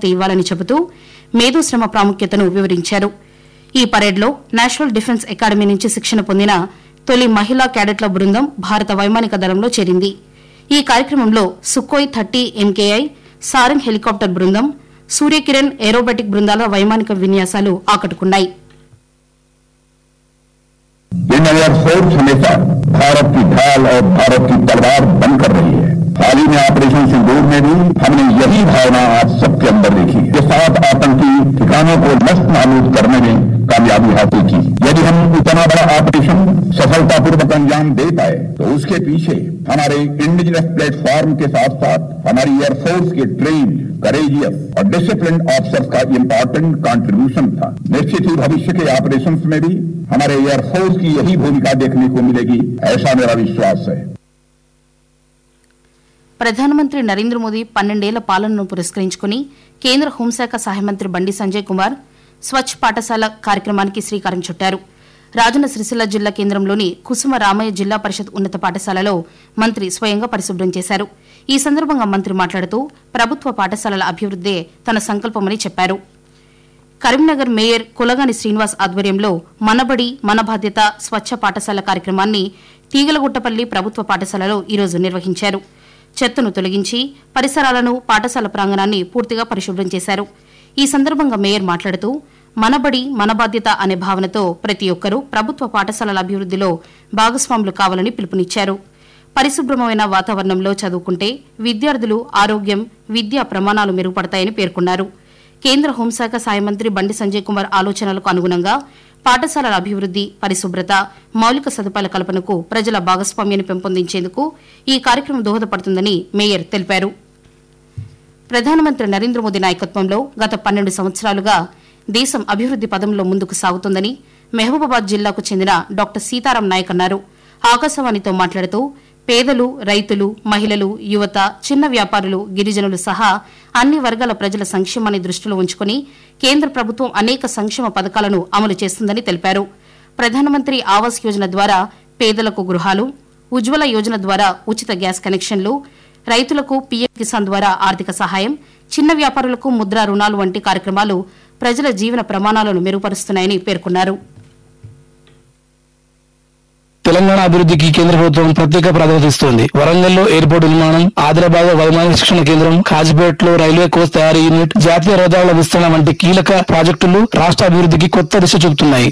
ప్రాధాన్యత ఇవ్వాలని చెబుతూ మేధోశ్రమ ప్రాముఖ్యతను వివరించారు ఈ పరేడ్లో నేషనల్ డిఫెన్స్ అకాడమీ నుంచి శిక్షణ పొందిన తొలి మహిళా క్యాడెట్ల బృందం భారత వైమానిక దళంలో చేరింది ఈ కార్యక్రమంలో Sukhoi thirty MKI Sarang helicopter బృందం సూర్యకిరణ్ ఏరోబెటిక్ బృందాల వైమానిక విన్యాసాలు ఆకట్టుకున్నాయి इंडियन एयरफोर्स हमेशा भारत की ढाल और भारत की तलवार बनकर रही है हाल ही में ऑपरेशन सिंदूर में भी हमने यही भावना आप सबके अंदर देखी के साथ आतंकी ठिकानों को नष्ट नाबूद करने में कामयाबी हासिल की यदि हम इतना बड़ा ऑपरेशन सफलतापूर्वक अंजाम दे पाए तो उसके पीछे हमारे इंडिजिनस प्लेटफॉर्म के साथ साथ हमारी एयरफोर्स के ट्रेन करेजियस और डिसिप्लिन ऑफिसर्स का इम्पोर्टेंट कंट्रीब्यूशन था निश्चित ही भविष्य के ऑपरेशन में भी हमारे एयरफोर्स की यही भूमिका देखने को मिलेगी ऐसा मेरा विश्वास है ప్రధానమంత్రి నరేంద్ర మోదీ పన్నెండేళ్ల పాలనను పురస్కరించుకుని కేంద్ర హోంశాఖ సహాయ మంత్రి బండి సంజయ్ కుమార్ స్వచ్ఛ పాఠశాల కార్యక్రమానికి శ్రీకారం చుట్టారు రాజన్న సిరిసిల్ల జిల్లా కేంద్రంలోని కుసుమ రామయ్య జిల్లా పరిషత్ ఉన్నత పాఠశాలలో మంత్రి స్వయంగా పరిశుభ్రం చేశారు ఈ సందర్భంగా మంత్రి మాట్లాడుతూ ప్రభుత్వ పాఠశాలల అభివృద్దే తన సంకల్పమని చెప్పారు కరీంనగర్ మేయర్ కులగాని శ్రీనివాస్ ఆధ్వర్యంలో మనబడి మన బాధ్యత స్వచ్ఛ పాఠశాల కార్యక్రమాన్ని తీగలగుట్టపల్లి ప్రభుత్వ పాఠశాలలో ఈరోజు నిర్వహించారు చెత్తను తొలగించి పరిసరాలను పాఠశాల ప్రాంగణాన్ని పూర్తిగా పరిశుభ్రం చేశారు ఈ సందర్భంగా మేయర్ మాట్లాడుతూ మనబడి మన బాధ్యత అనే భావనతో ప్రతి ఒక్కరూ ప్రభుత్వ పాఠశాలల అభివృద్దిలో భాగస్వాములు కావాలని పిలుపునిచ్చారు పరిశుభ్రమైన వాతావరణంలో చదువుకుంటే విద్యార్థులు ఆరోగ్యం విద్యా ప్రమాణాలు మెరుగుపడతాయని పేర్కొన్నారు కేంద్ర హోంశాఖ సాయ మంత్రి బండి సంజయ్ కుమార్ ఆలోచనలకు అనుగుణంగా పాఠశాలల అభివృద్ది పరిశుభ్రత మౌలిక సదుపాయాల కల్పనకు ప్రజల భాగస్వామ్యాన్ని పెంపొందించేందుకు ఈ కార్యక్రమం దోహదపడుతుందని మేయర్ తెలిపారు ప్రధానమంత్రి నరేంద్ర మోదీ నాయకత్వంలో గత పన్నెండు సంవత్సరాలుగా దేశం అభివృద్ది పదంలో ముందుకు సాగుతోందని మహబూబాబాద్ జిల్లాకు చెందిన డాక్టర్ సీతారాం నాయక్ అన్నారు ఆకాశవాణితో మాట్లాడుతూ పేదలు రైతులు మహిళలు యువత చిన్న వ్యాపారులు గిరిజనులు సహా అన్ని వర్గాల ప్రజల సంక్షేమాన్ని దృష్టిలో ఉంచుకుని కేంద్ర ప్రభుత్వం అనేక సంక్షేమ పథకాలను అమలు చేస్తుందని తెలిపారు ప్రధానమంత్రి ఆవాస్ యోజన ద్వారా పేదలకు గృహాలు ఉజ్వల యోజన ద్వారా ఉచిత గ్యాస్ కనెక్షన్లు రైతులకు పీఎం కిసాన్ ద్వారా ఆర్థిక సహాయం చిన్న వ్యాపారులకు ముద్రా రుణాలు వంటి కార్యక్రమాలు ప్రజల జీవన ప్రమాణాలను మెరుగుపరుస్తున్నాయని పేర్కొన్నారు తెలంగాణ అభివృద్ధికి కేంద్ర ప్రభుత్వం ప్రత్యేక ప్రాధాన్యత ఇస్తోంది వరంగల్లో ఎయిర్పోర్ట్ నిర్మాణం ఆదిలాబాద్ వైమానిక శిక్షణ కేంద్రం కాజిపేటలో రైల్వే కోచ్ తయారీ యూనిట్ జాతీయ రహదారుల విస్తరణ వంటి కీలక ప్రాజెక్టులు రాష్ట్ర అభివృద్ధికి కొత్త దిశ చూపుతున్నాయి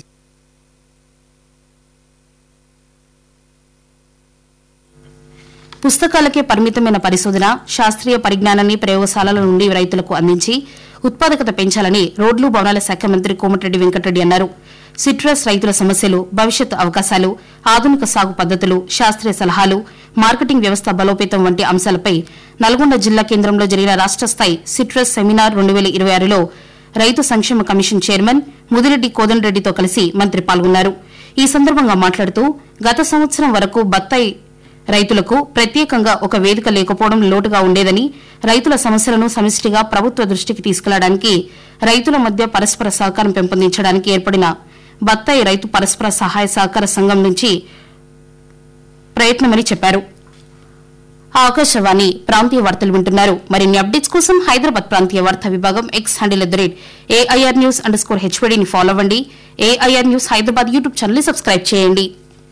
పుస్తకాలకే పరిమితమైన పరిశోధన శాస్త్రీయ పరిజ్ఞానాన్ని ప్రయోగశాలల నుండి రైతులకు అందించి ఉత్పాదకత పెంచాలని రోడ్లు భవనాల శాఖ మంత్రి కోమటిరెడ్డి వెంకటరెడ్డి అన్నారు సిట్రస్ రైతుల సమస్యలు భవిష్యత్ అవకాశాలు ఆధునిక సాగు పద్దతులు శాస్త్రీయ సలహాలు మార్కెటింగ్ వ్యవస్థ బలోపేతం వంటి అంశాలపై నల్గొండ జిల్లా కేంద్రంలో జరిగిన రాష్ట స్థాయి సిట్రస్ సెమినార్ రెండు వేల ఇరవై ఆరులో రైతు సంక్షేమ కమిషన్ చైర్మన్ ముదిరెడ్డి కోదండరెడ్డితో కలిసి మంత్రి పాల్గొన్నారు ఈ సందర్భంగా మాట్లాడుతూ గత సంవత్సరం వరకు బత్తాయి రైతులకు ప్రత్యేకంగా ఒక వేదిక లేకపోవడం లోటుగా ఉండేదని రైతుల సమస్యలను సమిష్టిగా ప్రభుత్వ దృష్టికి తీసుకెళ్లడానికి రైతుల మధ్య పరస్పర సహకారం పెంపొందించడానికి ఏర్పడిన బత్తాయి రైతు పరస్పర సహాయ సహకార సంఘం నుంచి ప్రయత్నమని చెప్పారు ఆకాశవాణి ప్రాంతీయ వార్తలు వింటున్నారు మరిన్ని అప్డేట్స్ కోసం హైదరాబాద్ ప్రాంతీయ వార్తా విభాగం X handle at the rate AIR news underscore స్కోర్ హెచ్వీడీని ఫాలో అవ్వండి AIR news Hyderabad YouTube channel subscribe చేయండి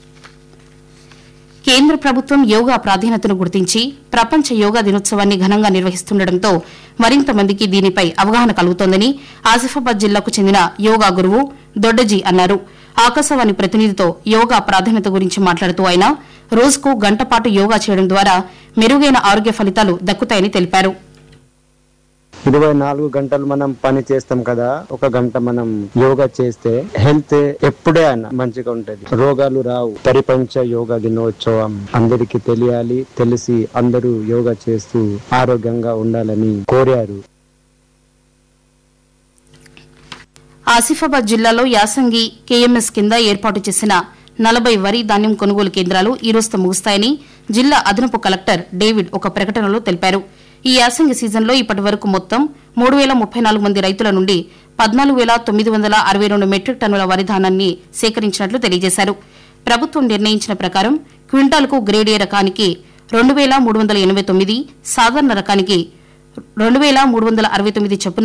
కేంద్ర ప్రభుత్వం యోగా ప్రాధాన్యతను గుర్తించి ప్రపంచ యోగా దినోత్సవాన్ని ఘనంగా నిర్వహిస్తుండటంతో మరింత మందికి దీనిపై అవగాహన కలుగుతోందని ఆసిఫాబాద్ జిల్లాకు చెందిన యోగా గురువు దొడ్డజీ అన్నారు ఆకాశవాణి ప్రతినిధితో యోగా ప్రాధాన్యత గురించి మాట్లాడుతూ ఆయన రోజుకు గంట పాటు యోగా చేయడం ద్వారా మెరుగైన ఆరోగ్య ఫలితాలు దక్కుతాయని తెలిపారు ఇరవై నాలుగు గంటలు మనం పని చేస్తాం కదా ఒక గంట మనం యోగా చేస్తే హెల్త్ ఎప్పుడే అయినా మంచిగా ఉంటది రోగాలు రావు ప్రపంచ యోగా దినోత్సవం అందరికి తెలియాలి తెలిసి అందరూ యోగా చేస్తూ ఆరోగ్యంగా ఉండాలని కోరారు ఆసిఫాబాద్ జిల్లాలో యాసంగి కేఎంఎస్ కింద ఏర్పాటు చేసిన నలభై వరి ధాన్యం కొనుగోలు కేంద్రాలు ఈ రోజుతో ముగుస్తాయని జిల్లా అదనపు కలెక్టర్ డేవిడ్ ఒక ప్రకటనలో తెలిపారు ఈ యాసంగి సీజన్లో ఇప్పటి వరకు మొత్తం మూడు వేల ముప్పై నాలుగు మంది రైతుల నుండి పద్నాలుగు వేల తొమ్మిది వందల అరవై రెండు మెట్రిక్ టన్నుల వరి ధాన్యాన్ని సేకరించినట్లు తెలియజేశారు ప్రభుత్వం నిర్ణయించిన ప్రకారం క్వింటాల్కు గ్రేడ్ ఏ రకానికి రెండు వేల మూడు వందల ఎనభై తొమ్మిది సాధారణ రకానికి రెండు వేల మూడు వందల అరవై తొమ్మిది చొప్పున